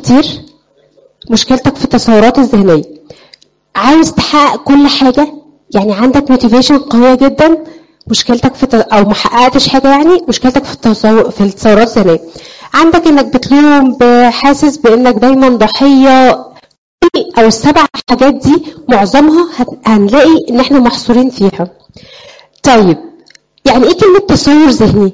كتير مشكلتك في التصورات الذهنيه عاوز تحقق كل حاجه يعني عندك موتيفيشن قويه جدا مشكلتك في او ما حققتش حاجه يعني مشكلتك في التصور في التصورات الذهنيه عندك انك بتلوم حاسس بانك دايما ضحيه او السبع حاجات دي معظمها هنلاقي ان احنا محصورين فيها طيب يعني ايه كلمه تصور ذهني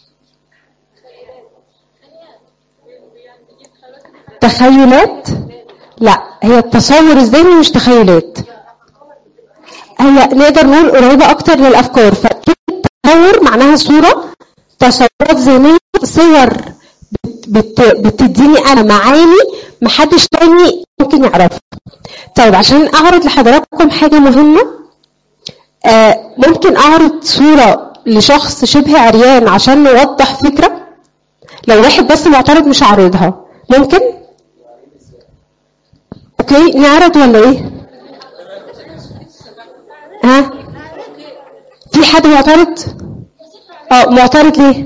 تخيلات لا هي التصور الذهني مش تخيلات هي نقدر نقول قريبة أكتر للأفكار فكلمة تصور معناها صورة تصورات ذهنية صور بت بتديني أنا معاني محدش تاني ممكن يعرفها طيب عشان أعرض لحضراتكم حاجة مهمة آه ممكن أعرض صورة لشخص شبه عريان عشان نوضح فكرة لو واحد بس معترض مش هعرضها ممكن؟ اوكي نعرض ولا ايه ها في حد معترض اه معترض ليه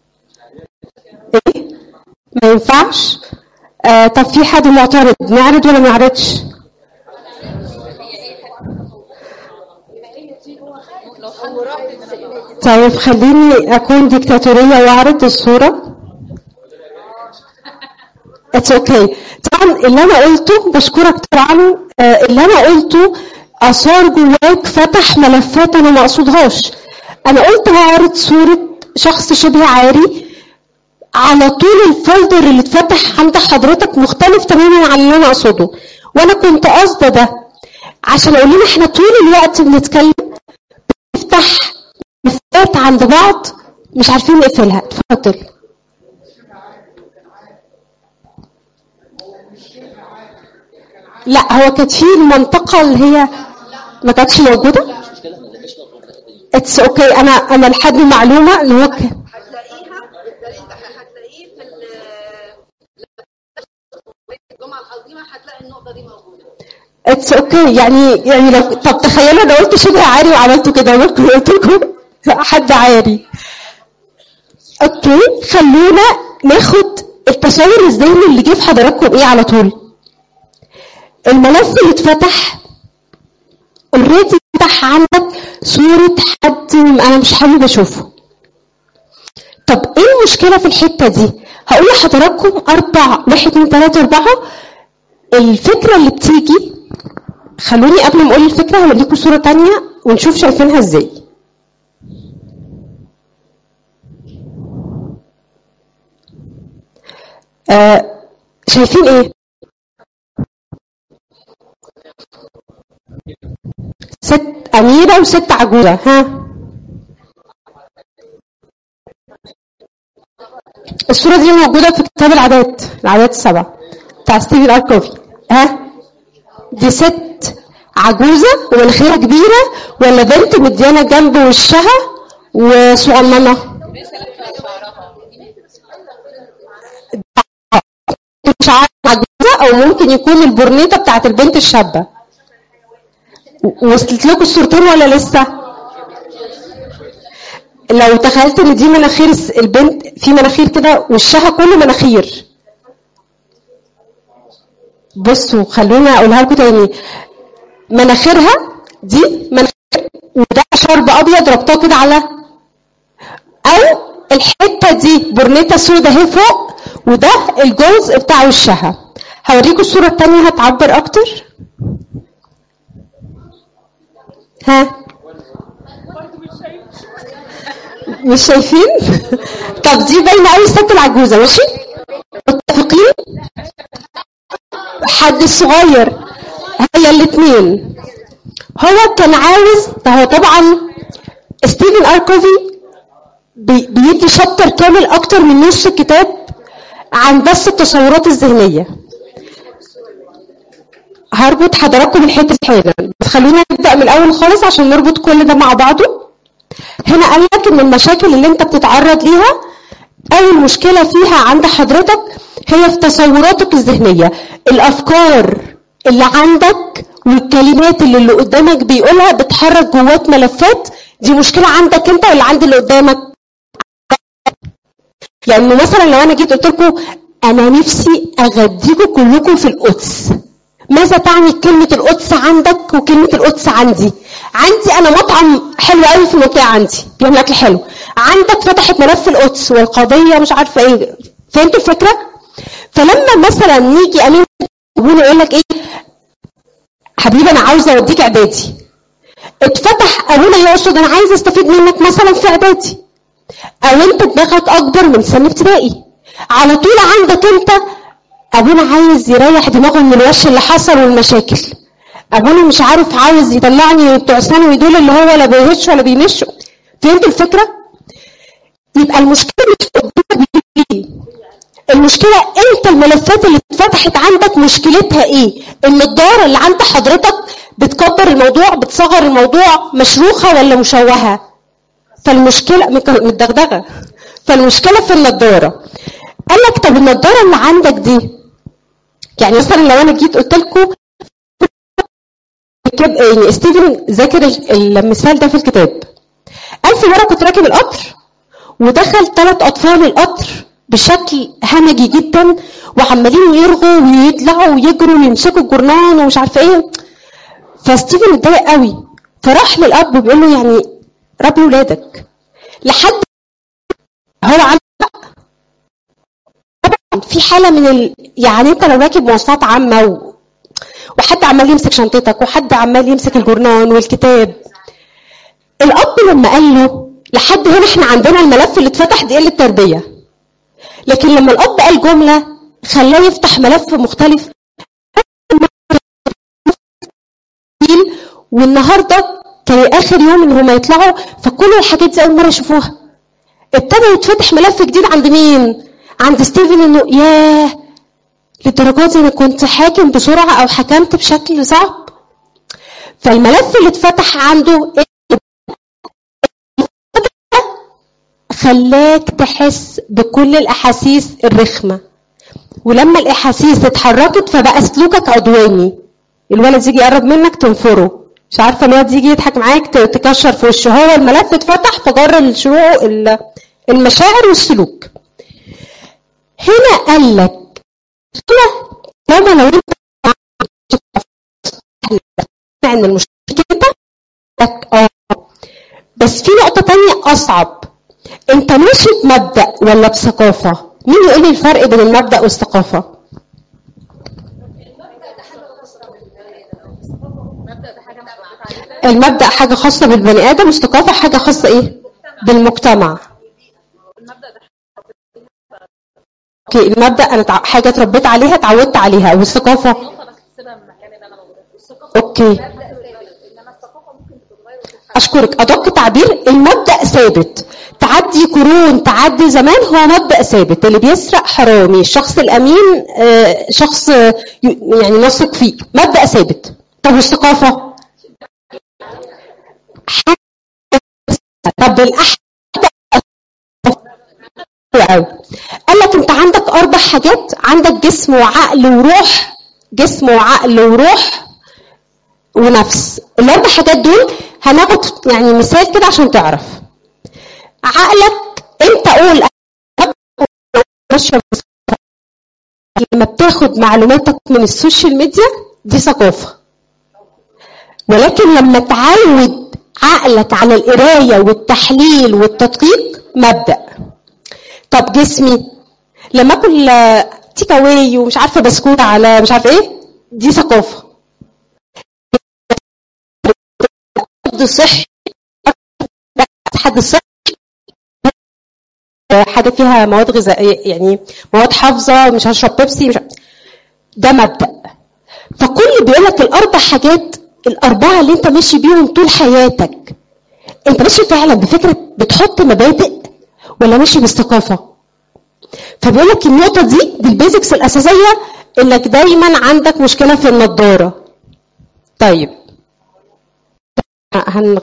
ايه ما ينفعش آه طب في حد معترض نعرض ولا ما نعرضش طيب خليني اكون ديكتاتوريه واعرض الصوره اتس اوكي okay. طبعا اللي انا قلته بشكرك طبعا اللي انا قلته اثار جواك فتح ملفات انا ما اقصدهاش انا قلت هعرض صوره شخص شبه عاري على طول الفولدر اللي اتفتح عند حضرتك مختلف تماما عن اللي انا اقصده وانا كنت قاصده ده عشان اقول لنا احنا طول الوقت بنتكلم بنفتح ملفات عند بعض مش عارفين نقفلها اتفضل لا هو كانت في المنطقة اللي هي ما كانتش موجودة اتس اوكي okay. انا انا لحد معلومة ان هو كان هتلاقيها هتلاقيه في الجمعة العظيمة هتلاقي النقطة دي موجودة اتس اوكي okay. يعني يعني لو طب تخيلوا انا قلت شبه عاري وعملته كده ممكن قلت لكم حد عاري اوكي خلونا ناخد التصور الذهني اللي جه في حضراتكم ايه على طول الملف اللي اتفتح اوريدي فتح عندك صورة حد انا مش حابب اشوفه طب ايه المشكلة في الحتة دي هقول لحضراتكم اربع واحد اتنين تلاتة اربعة الفكرة اللي بتيجي خلوني قبل ما اقول الفكرة هوريكم صورة تانية ونشوف شايفينها ازاي آه شايفين ايه ست أميرة وست عجوزة ها الصورة دي موجودة في كتاب العادات العادات السبع بتاع ستيفن ار كوفي ها دي ست عجوزة ومناخيرها كبيرة ولا بنت مديانة جنب وشها وصغننة شعر عجوزة أو ممكن يكون البرنيطة بتاعت البنت الشابة وصلت لكم الصورتين ولا لسه؟ لو تخيلت ان دي مناخير البنت في مناخير كده وشها كله مناخير بصوا خلونا اقولها لكم تاني مناخيرها دي مناخير وده شرب ابيض ربطاه كده على او الحته دي برنيتا سودا اهي فوق وده الجزء بتاع وشها هوريكم الصوره الثانيه هتعبر اكتر ها مش شايفين طب دي باينه قوي الست العجوزه ماشي متفقين حد الصغير هي الاثنين هو كان عاوز ده هو طبعا ستيفن ار كوفي بيدي شابتر كامل اكتر من نص الكتاب عن بس التصورات الذهنيه هربط حضراتكم الحته حالا بس خلونا نبدا من الاول خالص عشان نربط كل ده مع بعضه هنا قال لك ان المشاكل اللي انت بتتعرض ليها اول مشكله فيها عند حضرتك هي في تصوراتك الذهنيه الافكار اللي عندك والكلمات اللي اللي قدامك بيقولها بتحرك جواك ملفات دي مشكله عندك انت ولا عند اللي قدامك يعني مثلا لو انا جيت قلت لكم انا نفسي اغديكم كلكم في القدس ماذا تعني كلمة القدس عندك وكلمة القدس عندي؟ عندي أنا مطعم حلو قوي في المنطقة عندي بيعمل أكل حلو. عندك فتحت ملف القدس والقضية مش عارفة إيه. فهمت الفكرة؟ فلما مثلا نيجي أمين ابونا يقول لك إيه؟ حبيبي أنا عاوزة أوديك إعدادي. اتفتح ابونا يقصد أنا عايز أستفيد منك مثلا في إعدادي. أو أنت دماغك أكبر من سن ابتدائي. على طول عندك أنت ابونا عايز يريح دماغه من الوش اللي حصل والمشاكل ابونا مش عارف عاوز يطلعني بتوع ثانوي دول اللي هو لا بيهش ولا بيمش فهمت الفكره يبقى المشكله مش قدامك ايه المشكله انت الملفات اللي اتفتحت عندك مشكلتها ايه ان الدار اللي عند حضرتك بتكبر الموضوع بتصغر الموضوع مشروخه ولا مشوهه فالمشكله متدغدغه فالمشكله في النضاره قال لك طب النضاره اللي عندك دي يعني مثلا لو انا جيت قلت لكم يعني ستيفن ذاكر المثال ده في الكتاب قال في مره كنت راكب القطر ودخل ثلاث اطفال القطر بشكل همجي جدا وعمالين يرغوا ويطلعوا ويجروا ويمسكوا الجرنان ومش عارفه ايه فستيفن اتضايق قوي فراح للاب وبيقول له يعني ربي ولادك لحد هو عنده في حاله من ال... يعني انت لو راكب مواصلات عامه و... وحد عمال يمسك شنطتك وحد عمال يمسك الجورنان والكتاب الاب لما قال له لحد هنا احنا عندنا الملف اللي اتفتح دي قله تربيه لكن لما الاب قال جمله خلاه يفتح ملف مختلف والنهارده كان اخر يوم ان هما يطلعوا فكل الحاجات دي اول مره يشوفوها ابتدى يتفتح ملف جديد عند مين؟ عند ستيفن انه ياه للدرجه دي انا كنت حاكم بسرعه او حكمت بشكل صعب فالملف اللي اتفتح عنده خلاك تحس بكل الاحاسيس الرخمه ولما الاحاسيس اتحركت فبقى سلوكك عدواني الولد يجي يقرب منك تنفره مش عارفه الولد يجي يضحك معاك تكشر في وشه هو الملف اتفتح فجر الشروق المشاعر والسلوك هنا قال لك هنا لما لو انت ان المشكله كده لك اه بس في نقطة تانية أصعب أنت ماشي بمبدأ ولا بثقافة؟ مين يقول لي الفرق بين المبدأ والثقافة؟ المبدأ حاجة خاصة بالبني آدم والثقافة حاجة خاصة إيه؟ بالمجتمع. اوكي المبدا انا تع... حاجه اتربيت عليها اتعودت عليها والثقافه اوكي اشكرك ادق تعبير المبدا ثابت تعدي قرون تعدي زمان هو مبدا ثابت اللي بيسرق حرامي الشخص الامين آه شخص يعني نثق فيه مبدا ثابت طب والثقافه طب الاحد قوي قال لك انت عندك اربع حاجات عندك جسم وعقل وروح جسم وعقل وروح ونفس الاربع حاجات دول هناخد يعني مثال كده عشان تعرف عقلك انت قول لما بتاخد معلوماتك من السوشيال ميديا دي ثقافه ولكن لما تعود عقلك على القرايه والتحليل والتدقيق مبدا طب جسمي لما اكل تيك اواي ومش عارفه بسكوت على مش عارفه ايه دي ثقافه حد صحي حد صحي حاجه فيها مواد غذائيه يعني مواد حافظه مش هشرب بيبسي مش ده مبدا فكل بيقول لك الاربع حاجات الاربعه اللي انت ماشي بيهم طول حياتك انت ماشي فعلا بفكره بتحط مبادئ ولا ماشي بالثقافه فبيقول لك النقطه دي بالبيزكس الاساسيه انك دايما عندك مشكله في النضاره طيب هنغير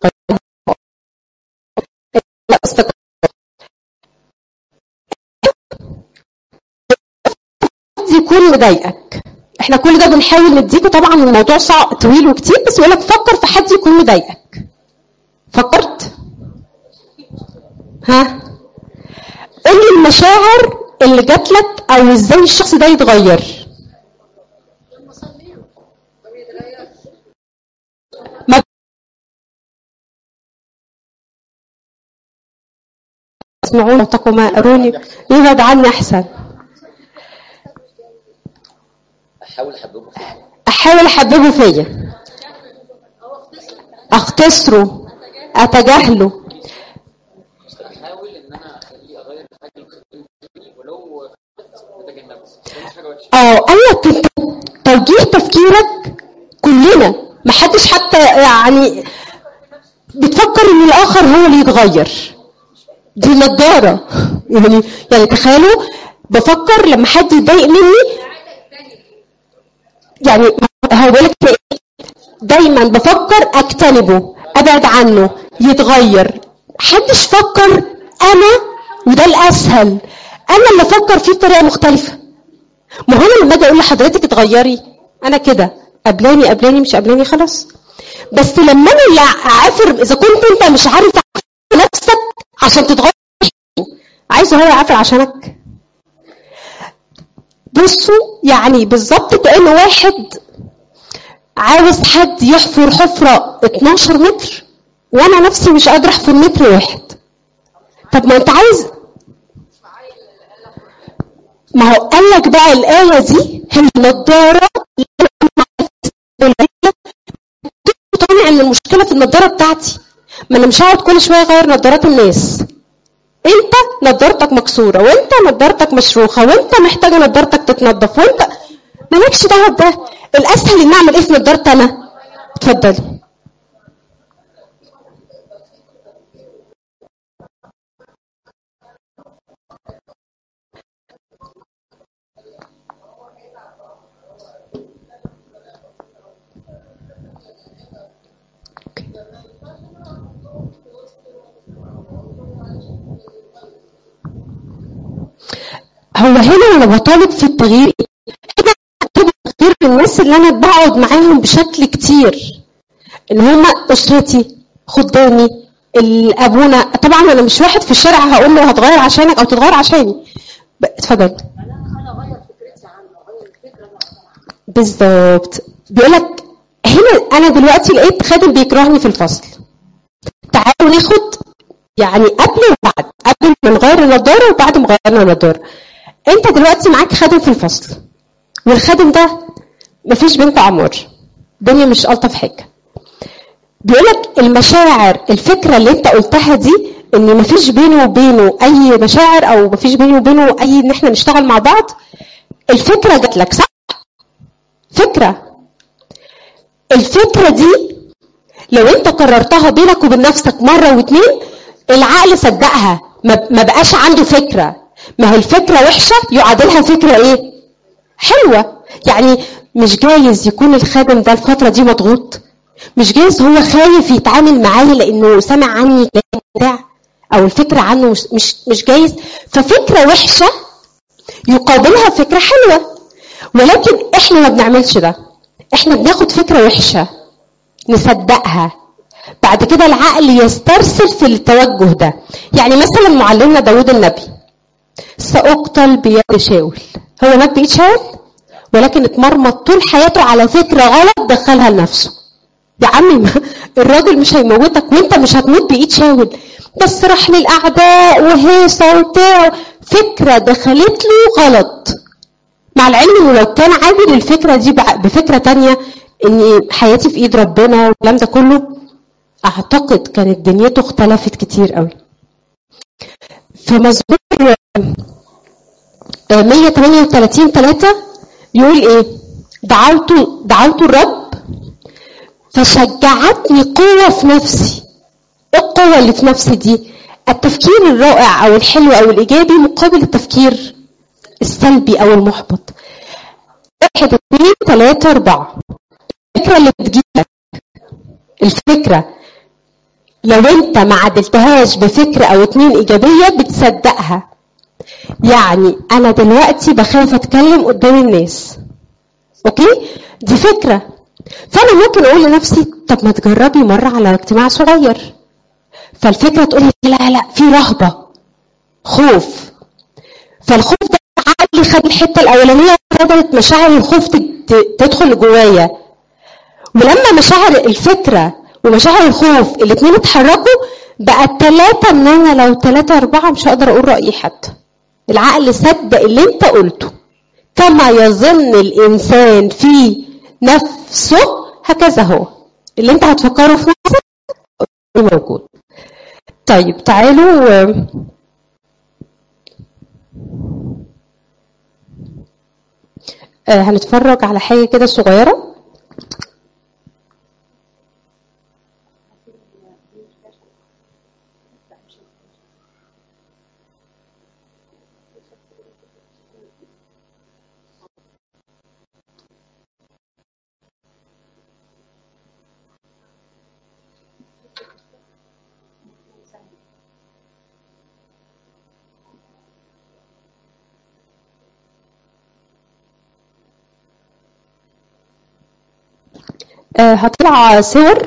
يكون مضايقك احنا كل ده بنحاول نديكوا طبعا الموضوع صعب طويل وكتير بس يقول لك فكر في حد يكون مضايقك فكرت ها قول لي المشاعر اللي جات لك او ازاي الشخص ده يتغير ما تسمعون صوتكم ما اروني يبعد عني احسن احاول احببه فيا احاول احببه فيا اختصره اتجاهله احاول ان انا اخليه اغير حاجه اللي فيه ولو اتجنبه مش حاجه وحشه اه ايوه انت توجيه تفكيرك كلنا محدش حتى يعني بتفكر ان الاخر هو اللي يتغير دي نضاره يعني يعني تخيلوا بفكر لما حد يضايق مني يعني هو بيقول لك إيه؟ دايما بفكر اجتنبه ابعد عنه يتغير محدش فكر انا وده الاسهل انا اللي افكر فيه بطريقه مختلفه ما هو انا لما اجي اقول لحضرتك اتغيري انا كده قبلاني قبلاني مش قبلاني خلاص بس لما انا اللي اعافر اذا كنت انت مش عارف تعافر نفسك عشان تتغير عايزه هو يعافر عشانك بصوا يعني بالظبط كأنه واحد عاوز حد يحفر حفرة 12 متر وانا نفسي مش قادرة احفر متر واحد طب ما انت عايز ما هو قال لك بقى الآية دي هي النضارة تقنع ان المشكلة في النضارة بتاعتي ما انا مش هقعد كل شوية اغير نضارات الناس انت نضارتك مكسورة وانت نضارتك مشروخة وانت محتاجة نضارتك تتنضف وانت مالكش دعوة بده الاسهل ان اعمل ايه في نضارتي انا اتفضلي هو هنا انا بطالب في التغيير هنا بطالب التغيير الناس اللي انا بقعد معاهم بشكل كتير ان هم اسرتي خدامي ال- ابونا طبعا انا مش واحد في الشارع هقول له هتغير عشانك او تتغير عشاني ب- اتفضل انا اغير فكرتي عنه اغير الفكره اللي عنه بالظبط بيقول لك هنا انا دلوقتي لقيت خادم بيكرهني في الفصل تعالوا ناخد يعني قبل وبعد قبل ما نغير النضاره وبعد ما غيرنا النضاره انت دلوقتي معاك خادم في الفصل والخادم ده مفيش بينكم عمار الدنيا مش الطف حاجه بيقولك المشاعر الفكره اللي انت قلتها دي ان مفيش بيني وبينه اي مشاعر او مفيش بيني وبينه اي ان احنا نشتغل مع بعض الفكره جات لك صح فكره الفكره دي لو انت قررتها بينك وبين نفسك مره واتنين العقل صدقها ما ما بقاش عنده فكره ما هي الفكره وحشه يعادلها فكره ايه حلوه يعني مش جايز يكون الخادم ده الفتره دي مضغوط مش جايز هو خايف يتعامل معايا لانه سمع عني كلام بتاع او الفكره عنه مش مش, مش جايز ففكره وحشه يقابلها فكره حلوه ولكن احنا ما بنعملش ده احنا بناخد فكره وحشه نصدقها بعد كده العقل يسترسل في التوجه ده يعني مثلا معلمنا داود النبي سأقتل بيد شاول هو مات بإيد شاول ولكن اتمرمط طول حياته على فكرة غلط دخلها لنفسه يا عمي ما- الراجل مش هيموتك وانت مش هتموت بإيد شاول بس راح للأعداء وهيصة وبتاع فكرة دخلت له غلط مع العلم انه لو كان عامل الفكرة دي بع- بفكرة تانية ان حياتي في ايد ربنا والكلام ده كله اعتقد كانت دنيته اختلفت كتير قوي في مزمور آه، 138 3 يقول ايه دعوت دعوت الرب فشجعتني قوة في نفسي ايه القوة اللي في نفسي دي التفكير الرائع او الحلو او الايجابي مقابل التفكير السلبي او المحبط واحد اثنين ثلاثة أربعة الفكرة اللي بتجيلك الفكرة لو انت ما عدلتهاش بفكرة او اتنين ايجابية بتصدقها يعني انا دلوقتي بخاف اتكلم قدام الناس اوكي دي فكرة فانا ممكن اقول لنفسي طب ما تجربي مرة على اجتماع صغير فالفكرة تقول لي لا لا في رهبة خوف فالخوف ده عقلي خد الحته الاولانيه فضلت مشاعر الخوف تت- تدخل جوايا ولما مشاعر الفكره ومشاعر الخوف الاثنين اتحركوا بقى الثلاثه ان انا لو ثلاثه اربعه مش هقدر اقول رايي حتى العقل صدق اللي انت قلته كما يظن الانسان في نفسه هكذا هو اللي انت هتفكره في نفسك موجود طيب تعالوا آه، آه، هنتفرج على حاجة كده صغيرة آه، هطلع صور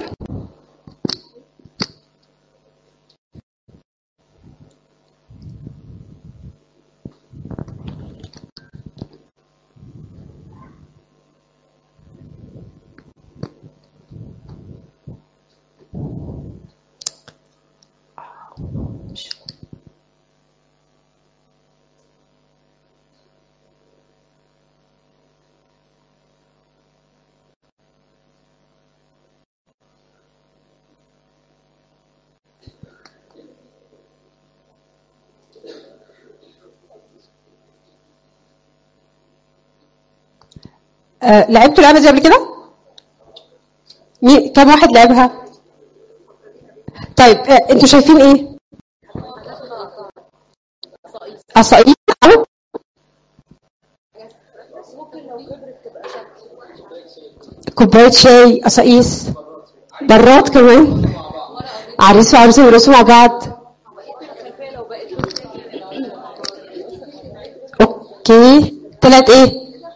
آه، لعبتوا اللعبة دي قبل كده؟ مين كم واحد لعبها؟ طيب آه، انتوا شايفين ايه؟ قصايص أو كوباية شاي قصايص براد كمان عريس وعروسة بيرقصوا مع بعض اوكي طلعت ايه؟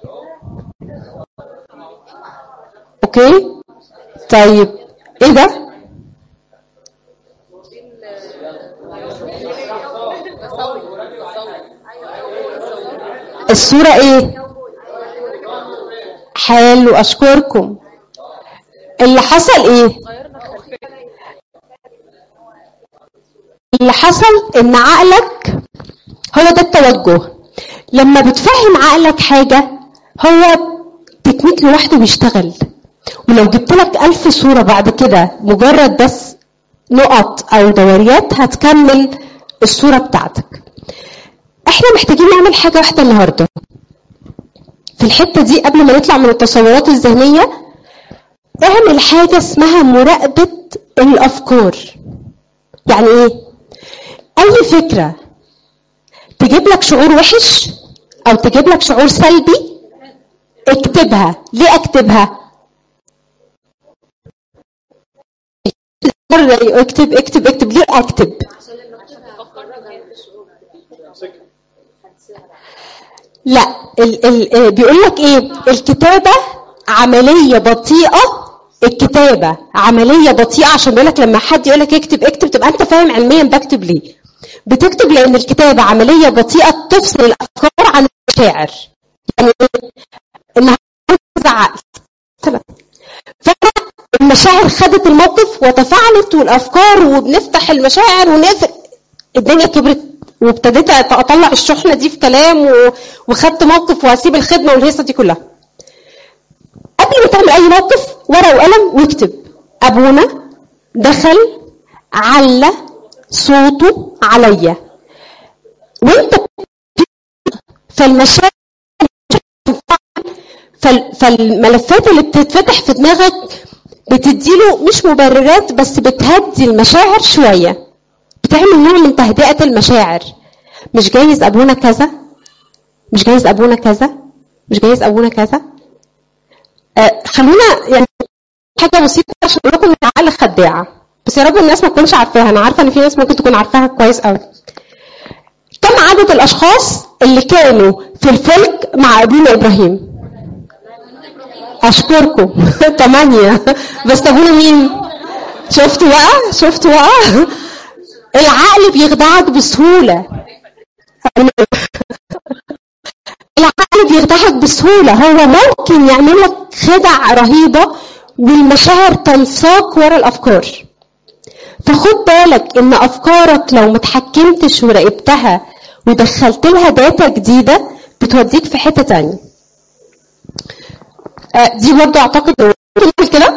اوكي طيب ايه ده؟ الصورة ايه؟ حلو اشكركم اللي حصل ايه؟ اللي حصل ان عقلك هو ده التوجه لما بتفهم عقلك حاجة هو تكنيك لوحده بيشتغل ولو جبت لك ألف صورة بعد كده مجرد بس نقط أو دوريات هتكمل الصورة بتاعتك احنا محتاجين نعمل حاجة واحدة النهاردة في الحتة دي قبل ما نطلع من التصورات الذهنية اعمل حاجة اسمها مراقبة الأفكار يعني ايه؟ أي فكرة تجيب لك شعور وحش أو تجيب لك شعور سلبي اكتبها ليه اكتبها؟ اكتب اكتب اكتب ليه اكتب؟ لا ال ال آه، بيقول لك ايه الكتابه عمليه بطيئه الكتابه عمليه بطيئه عشان بيقول لك لما حد يقول لك اكتب اكتب تبقى انت فاهم علميا بكتب ليه بتكتب لان الكتابه عمليه بطيئه تفصل الافكار عن المشاعر يعني ايه انها تزعق مثلا فالمشاعر خدت الموقف وتفاعلت والافكار وبنفتح المشاعر ونقفل الدنيا كبرت وابتديت اطلع الشحنه دي في كلام و... وخدت موقف وهسيب الخدمه والهيصه دي كلها. قبل ما تعمل اي موقف ورقه وقلم واكتب ابونا دخل على صوته عليا وانت فالمشاعر فال- فالملفات اللي بتتفتح في دماغك بتديله مش مبررات بس بتهدي المشاعر شويه بتعمل نوع من تهدئه المشاعر مش جايز ابونا كذا مش جايز ابونا كذا مش جايز ابونا كذا آه خلونا يعني حاجه بسيطه عشان اقول لكم ان العقل خداعه بس يا رب الناس ما تكونش عارفاها انا عارفه ان في ناس ممكن تكون عارفاها كويس قوي كم عدد الاشخاص اللي كانوا في الفلك مع ابونا ابراهيم اشكركم ثمانية بس ابونا مين شفتوا بقى شفتوا بقى العقل بيخدعك بسهولة العقل بيخدعك بسهولة هو ممكن يعمل لك خدع رهيبة والمشاعر تنساق ورا الأفكار فخد بالك إن أفكارك لو متحكمتش وراقبتها ودخلت لها داتا جديدة بتوديك في حتة تانية آه، دي برضه أعتقد نعمل كده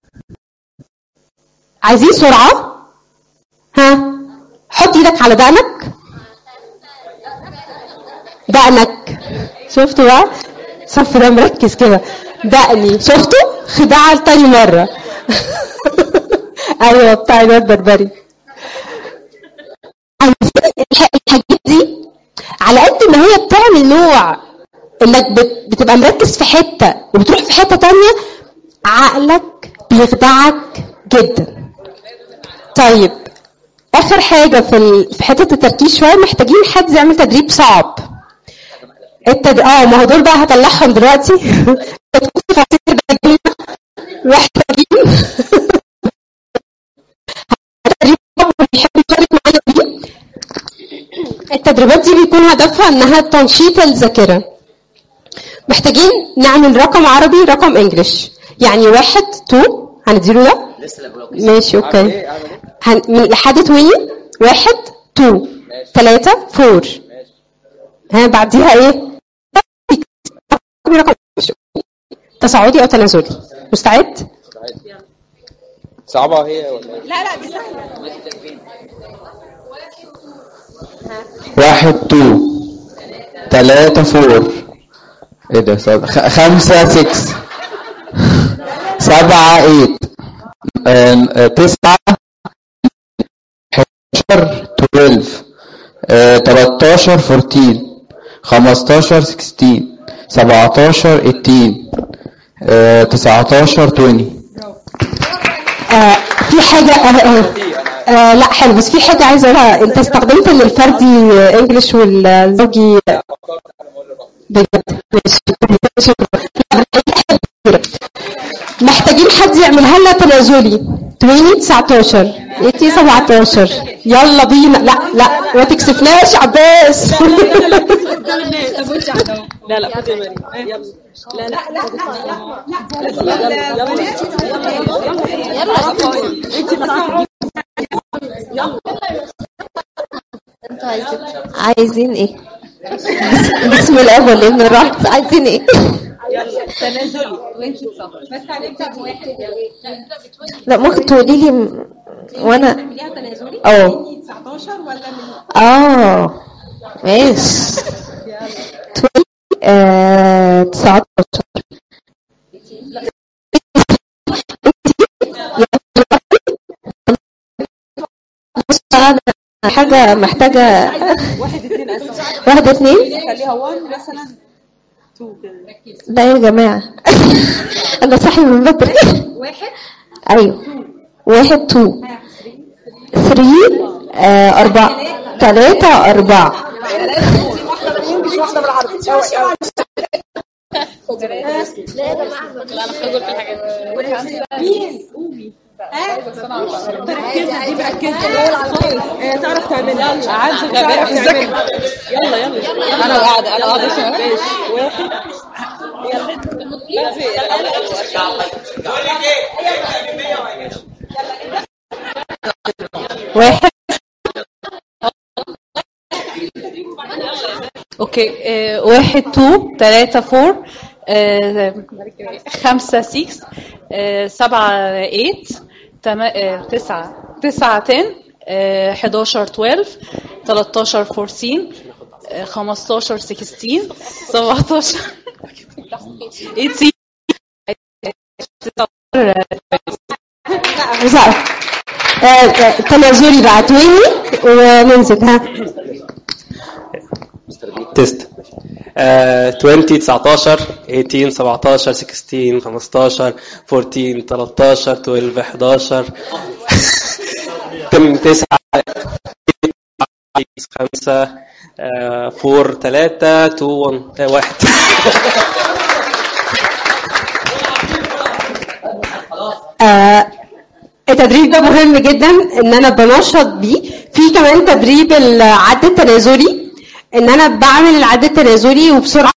عايزين سرعة ها حط ايدك على دقنك دقنك شفتوا بقى صف ده مركز كده دقني شفتوا خداعة لتاني مرة ايوه بتاع الواد بربري عايزين الح- الحاجات دي على قد ما هي بتعمل نوع انك بت- بتبقى مركز في حته وبتروح في حته تانية عقلك بيخدعك جدا طيب اخر حاجه في ال- في حته التركيز شويه محتاجين حد يعمل تدريب صعب التد... اه ما هو دول بقى هطلعهم دلوقتي محتاجين تدريب صعب بيحب يشارك معايا بيه التدريبات دي بيكون هدفها انها تنشيط الذاكره محتاجين نعمل رقم عربي رقم انجلش يعني واحد تو هنديله ده لسه اللي بقولك ماشي اعمل اوكي ايه اعمل ايه هن... من لحد 20 واحد تو ثلاثة فور ماشي ها بعديها ايه؟ رقم تصاعدي او تنازلي مستعد؟ صعبة هي ولا ايه؟ واحد تو تلاتة فور ايه ده صعب. خ- خمسة سكس سبعة ايت آه، آه، تسعة حداشر تويلف تلاتاشر فورتين خمستاشر سكستين سبعتاشر ايتين تسعتاشر تويني آه في حاجة آه آه آه لا حلو بس في حاجة عايزة اقولها انت استخدمت من الفردي انجلش والزوجي بجد ماشي شكرا لا، بس محتاجين حد يعملها لنا تنازلي 20 19 80 17 يلا بينا لا لا ما تكسفناش عباس لا لا خدي بالك يلا لا لا عايزين ايه بسم الله والابن الروح عايزين ايه لا ممكن تقولي لي م- وانا اه 19 ولا اه ماشي تقولي آه 19 بص انا حاجة محتاجة واحد اتنين اساسا واحد اتنين خليها 1 مثلا 2 كده لا يا جماعة أنا صاحي من بدري واحد أيوه واحد تو ثري آه أربعة ثلاثة أربعة مركزة دي مركزة آه، تعرف تعملها عايزة غباء في الذكاء يلا يلا انا قاعدة انا قاعدة ماشي واحد واحد اوكي آه، واحد تو ثلاثة فور آه، خمسة سيكس آه، سبعة ايت تما- آه، تسعة تسعة تن حداشر تويلف تلاتاشر فورتين خمستاشر سكستين سبعتاشر ايتين لا آه، آه، تنازلي بقى 20 وننزل ها تيست آه 20 19 18 17 16 15 14 13 12 11 تم 9 5 4 3 2 1 آه، التدريب ده مهم جدا ان انا بنشط بيه في كمان تدريب العد التنازلي ان انا بعمل العد التنازلي وبسرعه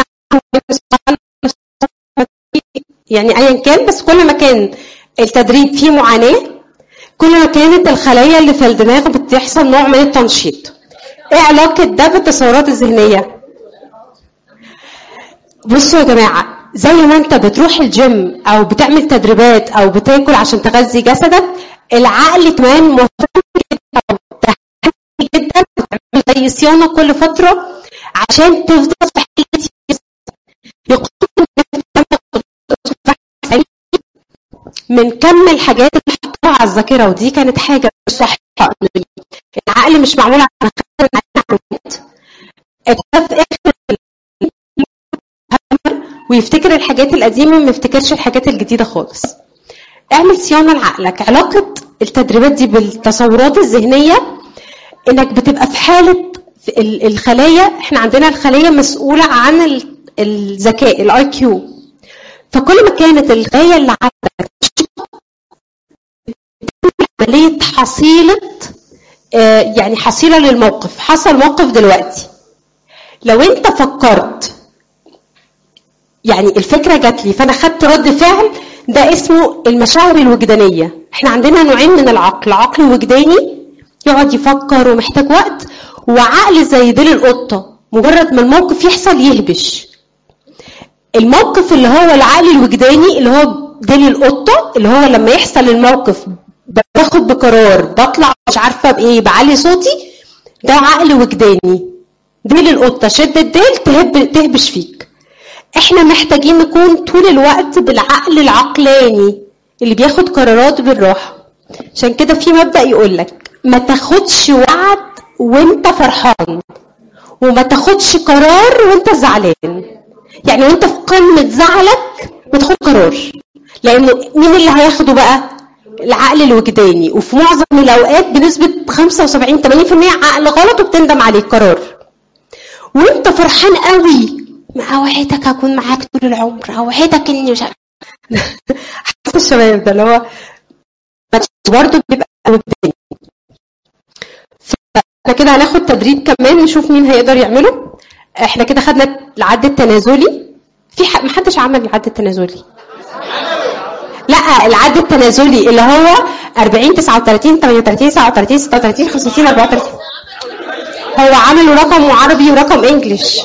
يعني ايا كان بس كل ما كان التدريب فيه معاناه كل ما كانت الخلايا اللي في الدماغ بتحصل نوع من التنشيط ايه علاقه ده بالتصورات الذهنيه بصوا يا جماعه زي ما انت بتروح الجيم او بتعمل تدريبات او بتاكل عشان تغذي جسدك العقل كمان مهتم جدا جدا بتعمل زي صيانه كل فتره عشان تفضل في حاله يقوم من كم الحاجات اللي حطها على الذاكره ودي كانت حاجه مش صحيحه العقل مش معمول عشان يخزن معلومات اكتشف اخر ويفتكر الحاجات القديمه ما يفتكرش الحاجات الجديده خالص اعمل صيانه لعقلك علاقه التدريبات دي بالتصورات الذهنيه انك بتبقى في حاله ال- الخلايا احنا عندنا الخليه مسؤوله عن ال- الذكاء الاي كيو فكل ما كانت الخلايا اللي عندك عمليه حصيله آه، يعني حصيله للموقف حصل موقف دلوقتي لو انت فكرت يعني الفكره جات لي فانا خدت رد فعل ده اسمه المشاعر الوجدانيه احنا عندنا نوعين من العقل عقل وجداني يقعد يفكر ومحتاج وقت وعقل زي ديل القطه مجرد ما الموقف يحصل يهبش الموقف اللي هو العقل الوجداني اللي هو ديل القطه اللي هو لما يحصل الموقف باخد بقرار بطلع مش عارفه بايه بعلي صوتي ده عقل وجداني ديل القطه شد الديل تهب تهبش فيك احنا محتاجين نكون طول الوقت بالعقل العقلاني اللي بياخد قرارات بالراحه عشان كده في مبدا يقول لك ما تاخدش وعد وانت فرحان وما تاخدش قرار وانت زعلان يعني وانت في قمه زعلك بتاخد قرار لانه مين اللي هياخده بقى العقل الوجداني وفي معظم الاوقات بنسبه 75 80% عقل غلط وبتندم عليه قرار وانت فرحان قوي ما اوعدك هكون معاك طول العمر اوعدك اني مش عارف- حتى الشباب ده اللي هو برضه بيبقى وجداني احنا كده هناخد تدريب كمان نشوف مين هيقدر يعمله احنا كده خدنا العد التنازلي في ح... محدش عمل العد التنازلي لا العد التنازلي اللي هو 40 39 38 37 36 35 34 هو عملوا رقم عربي ورقم انجلش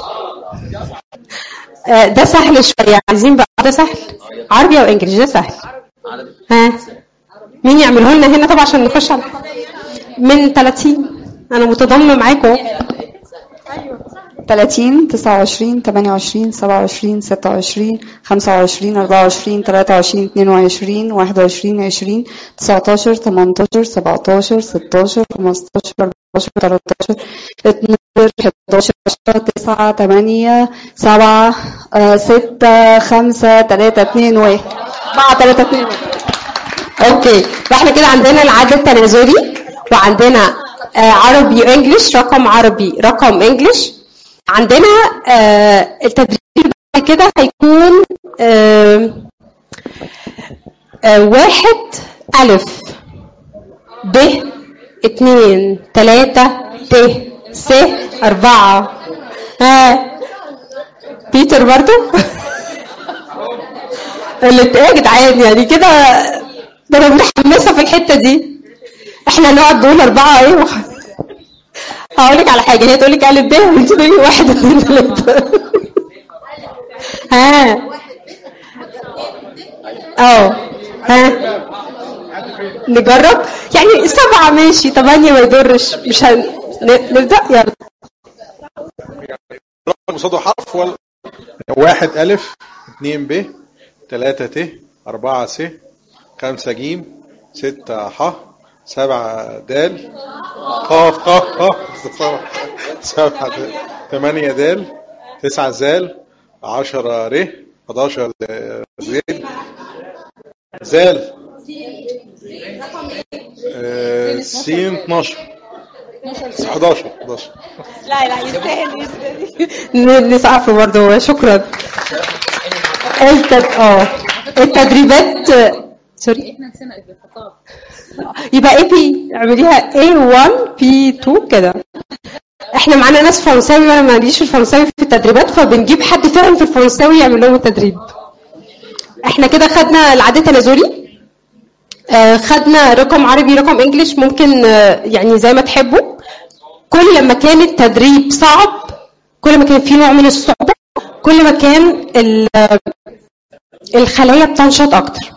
آه، ده سهل شويه عايزين بقى ده سهل عربي او انجلش ده سهل ها مين يعمله لنا هنا طبعا عشان نخش على من 30 انا متضامنه معاكم أهو. 30 29 28 27 26 25 24 23 22 21 20 19 18 17 16 15 14 13 12 11 10 9 8 7 6 5 3 2 1 4 3 2 1 اوكي فاحنا كده عندنا العد التنازلي وعندنا آه، عربي وانجلش رقم عربي رقم انجلش عندنا آه، التدريب اللي بعد كده هيكون آه، آه، واحد ألف ب اتنين تلاتة ت س أربعة ها بيتر برضو اللي يا جدعان يعني كده ده انا متحمسه في الحته دي احنا نقعد نقول اربعه ايه وخ... هقول لك على حاجه هي تقول لك الف ب وانت تقولي واحد اثنين ثلاثه ها اه ها نجرب يعني سبعه ماشي ثمانيه ما يضرش مش هن... ن- نبدا يلا رقم قصاده حرف ولا واحد ألف اتنين ب تلاتة ت أربعة س خمسة جيم ستة ح سبعة دال قاف قاف قاف سبعة- سبعة دال ثمانية دال تسعة زال عشرة ر 11 زال زال آه، سين 12 11 11 لا لا يستاهل يستاهل ن- نسقف له برضه شكرا التد... اه التدريبات سوري احنا نسينا الخطاب يبقى اي بي اعمليها A1 P2 كده احنا معانا ناس فرنساوي وانا ماليش في الفرنساوي في التدريبات فبنجيب حد فاهم في الفرنساوي يعمل لهم التدريب احنا كده خدنا العد التنازلي آه، خدنا رقم عربي رقم انجليش ممكن آه، يعني زي ما تحبوا كل ما كان التدريب صعب كل ما كان فيه نوع من الصعوبة كل ما كان ال- آه، الخلايا بتنشط اكتر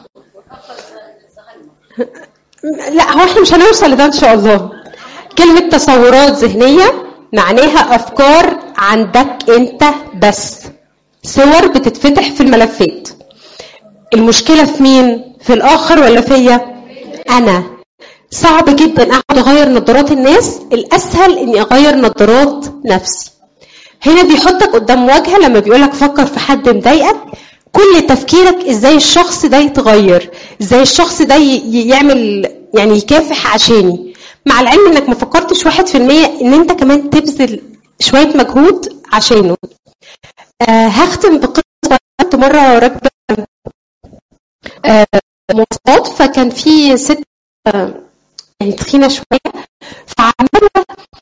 لا هو احنا مش هنوصل لده ان شاء الله كلمة تصورات ذهنية معناها افكار عندك انت بس صور بتتفتح في الملفات المشكلة في مين؟ في الآخر ولا فيا؟ أنا صعب جدا أقعد أغير نظارات الناس الأسهل إني أغير نظارات نفسي هنا بيحطك قدام مواجهة لما بيقولك فكر في حد مضايقك كل تفكيرك ازاي الشخص ده يتغير ازاي الشخص ده ي- ي- يعمل يعني يكافح عشاني مع العلم انك ما فكرتش واحد في المية ان انت كمان تبذل شوية مجهود عشانه آه هختم بقصة كنت مرة راكبة آه، مواصلات فكان في ست آه، يعني تخينة شوية فعمالة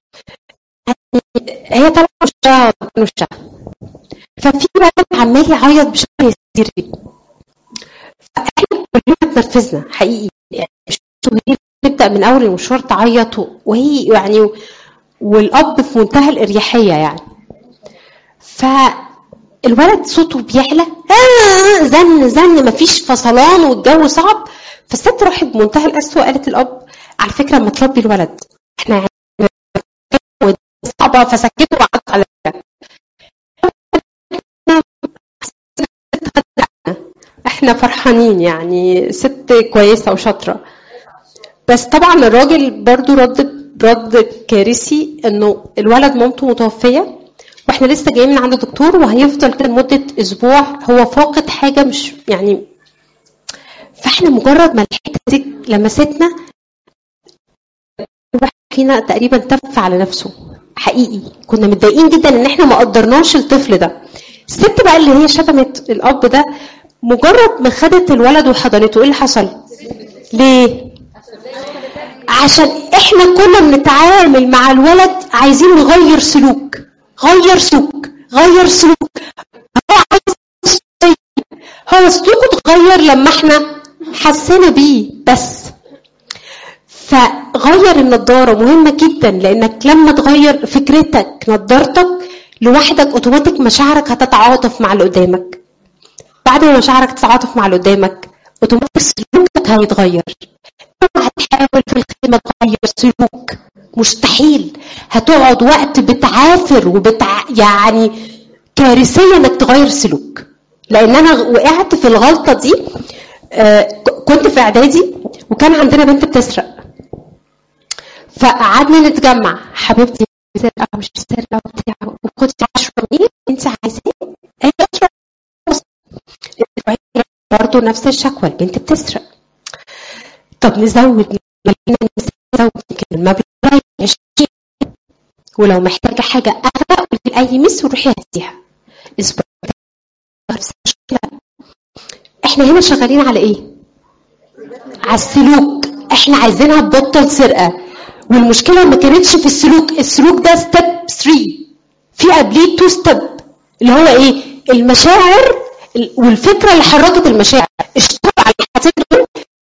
يعني هي طالعة وشها من وشها ففي ولد عمال يعيط بشكل هستيري فاحنا كلنا اتنرفزنا حقيقي يعني مش وهي تبدا من اول المشوار تعيط و- وهي يعني والاب في منتهى الاريحيه يعني فالولد صوته بيعلى آه زن زن مفيش فصلان والجو صعب فالست راحت بمنتهى القسوه قالت الاب على فكره ما تربي الولد احنا يعني صعبه فسكته وقعدت على كده. احنا فرحانين يعني ست كويسه وشاطره بس طبعا الراجل برضو رد رد كارثي انه الولد مامته متوفيه واحنا لسه جايين من عند الدكتور وهيفضل كده لمده اسبوع هو فاقد حاجه مش يعني فاحنا مجرد ما الحته دي لمستنا الواحد فينا تقريبا تف على نفسه حقيقي كنا متضايقين جدا ان احنا ما قدرناش الطفل ده الست بقى اللي هي شتمت الاب ده مجرد ما خدت الولد وحضنته ايه اللي حصل ليه عشان احنا كنا بنتعامل مع الولد عايزين نغير سلوك غير سلوك غير سلوك هو عايز هو سلوكه اتغير لما احنا حسينا بيه بس فغير النضاره مهمه جدا لانك لما تغير فكرتك نضارتك لوحدك اوتوماتيك مشاعرك هتتعاطف مع اللي قدامك بعد ما مشاعرك تتعاطف مع اللي قدامك اوتوماتيك سلوكك هيتغير اوعى تحاول في الخدمه تغير سلوك مستحيل هتقعد وقت بتعافر وبتع يعني كارثيه انك تغير سلوك لان انا وقعت في الغلطه دي آه، ك- كنت في اعدادي وكان عندنا بنت بتسرق فقعدنا نتجمع حبيبتي بتسرق مش بتسرق وبتاع وخدي 10 جنيه انت عايزاه هي 10 برضه نفس الشكوى البنت بتسرق طب نزود ملينا نزود يمكن المبلغ قليل 20 ولو محتاجه حاجه اغلى قولي لاي مس وروحي هاتيها اسبوع نفس المشكلة. احنا هنا شغالين على ايه؟ على السلوك احنا عايزينها تبطل سرقه والمشكله ما كانتش في السلوك السلوك ده ستيب 3 في قبليه 2 ستيب اللي هو ايه المشاعر ال- والفكره اللي حركت المشاعر اشتغل على الحاجتين دول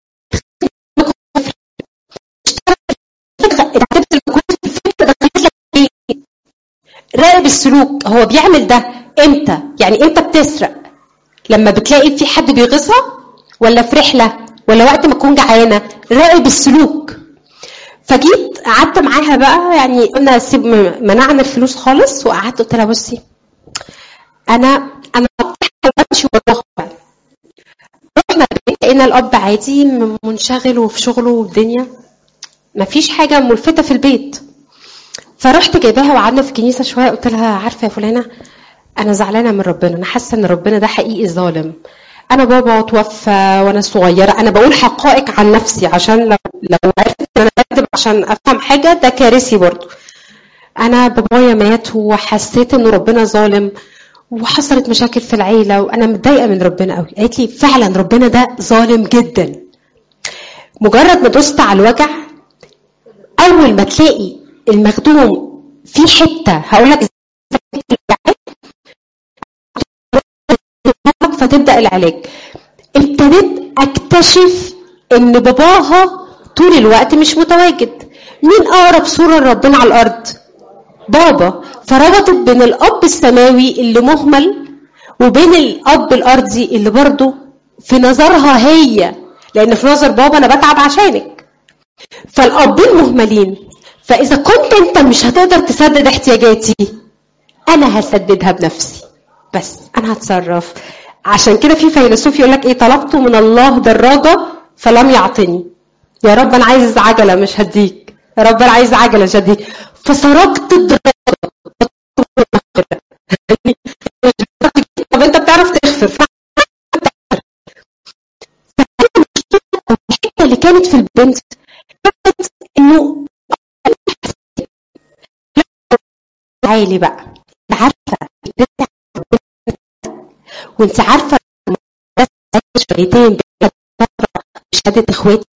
اشتغل اتعلمت المجهود في الفكره دخلت لك ايه راقب السلوك هو بيعمل ده امتى يعني امتى بتسرق لما بتلاقي في حد بيغيظها ولا في رحله ولا وقت ما تكون جعانه راقب السلوك فجيت قعدت معاها بقى يعني قلنا سيب منعنا الفلوس خالص وقعدت قلت لها بصي انا انا بمشي وراها بقى. رحنا البيت لقينا الاب عادي م- منشغل وفي شغله والدنيا مفيش حاجه ملفته في البيت فرحت جايباها وقعدنا في الكنيسه شويه قلت لها عارفه يا فلانه انا زعلانه من ربنا انا حاسه ان ربنا ده حقيقي ظالم انا بابا توفى وانا صغيره انا بقول حقائق عن نفسي عشان لو لو عرفت ان انا بكذب عشان افهم حاجه ده كارثي برضو انا بابايا مات وحسيت ان ربنا ظالم وحصلت مشاكل في العيله وانا متضايقه من ربنا قوي قالت لي فعلا ربنا ده ظالم جدا مجرد ما دوست على الوجع اول ما تلاقي المخدوم في حته هقول لك فتبدا العلاج ابتديت اكتشف ان باباها طول الوقت مش متواجد مين اقرب صوره لربنا على الارض بابا فربطت بين الاب السماوي اللي مهمل وبين الاب الارضي اللي برضه في نظرها هي لان في نظر بابا انا بتعب عشانك فالابين مهملين فاذا كنت انت مش هتقدر تسدد احتياجاتي انا هسددها بنفسي بس انا هتصرف عشان كده في فيلسوف يقول لك ايه طلبت من الله دراجه فلم يعطني يا رب انا عايز عجله مش هديك يا رب انا عايز عجله مش هديك فسرقت الدراجه طب انت بتعرف تغفر الحته اللي كانت في البنت كانت انه عالي بقى انت عارفه وانت عارفه شويتين شهاده اخواتي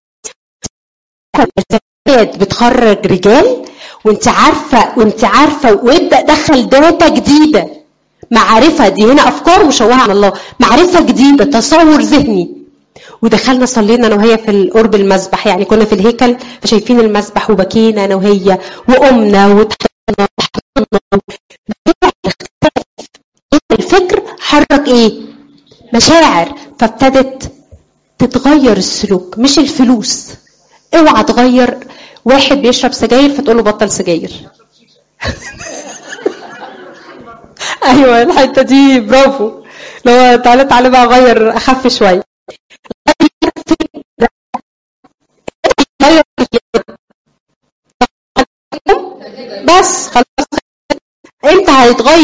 بتخرج رجال وانت عارفه وانت عارفه وابدا دخل داتا جديده معرفه دي هنا افكار مشوهه على الله معرفه جديده تصور ذهني ودخلنا صلينا انا وهي في القرب المسبح يعني كنا في الهيكل فشايفين المسبح وبكينا انا وهي وقمنا وضحكنا الفكر حرك ايه مشاعر فابتدت تتغير السلوك مش الفلوس اوعى تغير واحد بيشرب سجاير فتقول له بطل سجاير ايوه الحته دي برافو لو تعالى تعالى بقى غير اخف شويه بس خلاص انت هيتغير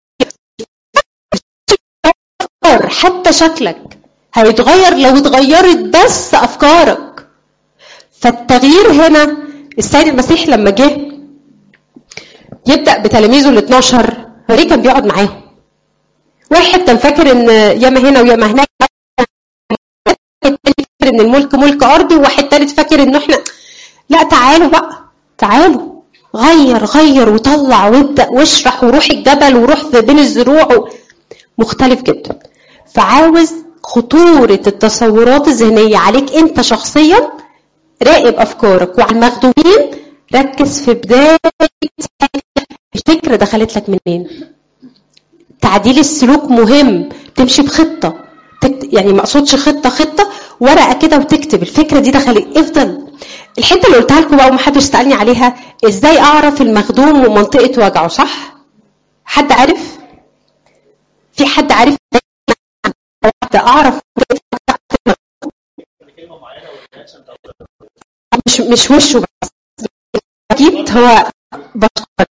حتى شكلك هيتغير لو اتغيرت بس افكارك فالتغيير هنا السيد المسيح لما جه يبدا بتلاميذه ال 12 هو ليه كان بيقعد معاهم واحد كان فاكر ان ياما هنا وياما هناك فاكر ان الملك ملك ارضي وواحد تالت فاكر انه احنا لا تعالوا بقى تعالوا غير غير وطلع وابدا واشرح وروح الجبل وروح في بين الزروع مختلف جدا فعاوز خطورة التصورات الذهنية عليك انت شخصيا راقب افكارك وعلى المخدومين ركز في بداية الفكرة دخلت لك منين تعديل السلوك مهم تمشي بخطة تكت... يعني ما اقصدش خطة خطة ورقة كده وتكتب الفكرة دي دخلت افضل الحتة اللي قلتها لكم بقى ومحدش سألني عليها ازاي اعرف المخدوم ومنطقة وجعه صح؟ حد عارف؟ في حد عارف واحدة اعرف مش مش وشه بس اكيد هو بشر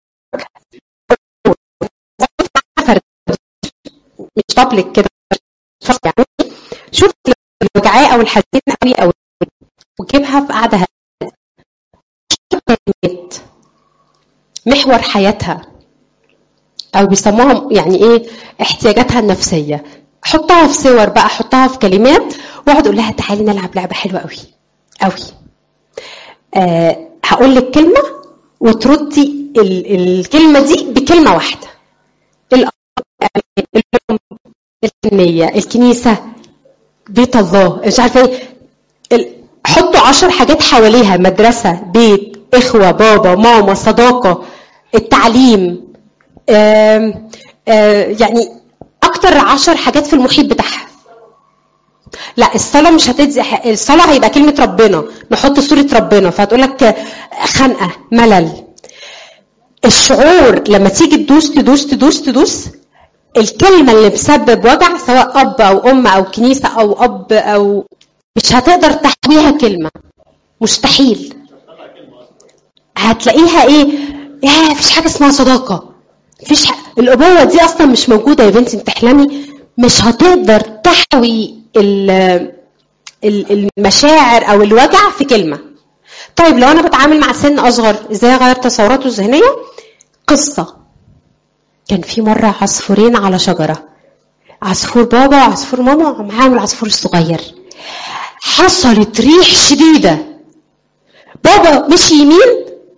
مش بابليك كده يعني شوف الوجعاء او الحزين قوي او وجيبها في قعده هادية. كلمات محور حياتها او بيسموها يعني ايه احتياجاتها النفسيه حطها في صور بقى حطها في كلمات واقعد اقول لها تعالي نلعب لعبه حلوه قوي قوي أه هقول لك كلمه وتردي ال- الكلمه دي بكلمه واحده الأب الأم الحنيه الكنيسه بيت الله مش عارفه ايه ال- حطوا عشر حاجات حواليها مدرسه بيت اخوه بابا ماما صداقه التعليم آم آم يعني اكتر عشر حاجات في المحيط بتاعها لا الصلاة مش هتدي الصلاة هيبقى كلمة ربنا نحط صورة ربنا فهتقول لك خنقة ملل الشعور لما تيجي تدوس تدوس تدوس تدوس الكلمة اللي بسبب وجع سواء أب أو أم أو كنيسة أو أب أو مش هتقدر تحويها كلمة مستحيل هتلاقيها ايه يا مفيش حاجة اسمها صداقة مفيش ح... الأبوة دي أصلا مش موجودة يا بنتي انت تحلمي مش هتقدر تحوي ال- ال- المشاعر أو الوجع في كلمة طيب لو أنا بتعامل مع سن أصغر إزاي أغير تصوراته الذهنية قصة كان في مرة عصفورين على شجرة عصفور بابا وعصفور ماما ومعاهم العصفور الصغير حصلت ريح شديدة بابا مشي يمين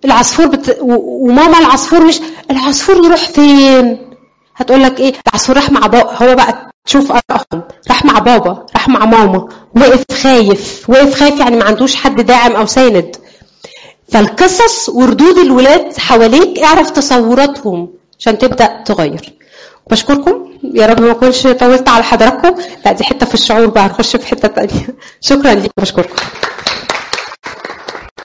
العصفور بت... و- وماما العصفور مش العصفور يروح فين هتقول لك ايه العصفور راح مع بابا هو بقى تشوف ارائهم راح مع بابا راح مع ماما وقف خايف وقف خايف يعني ما عندوش حد داعم او ساند فالقصص وردود الولاد حواليك اعرف تصوراتهم عشان تبدا تغير بشكركم يا رب ما اكونش طولت على حضراتكم لا دي حته في الشعور بقى نخش في حته تانية شكرا ليكم بشكركم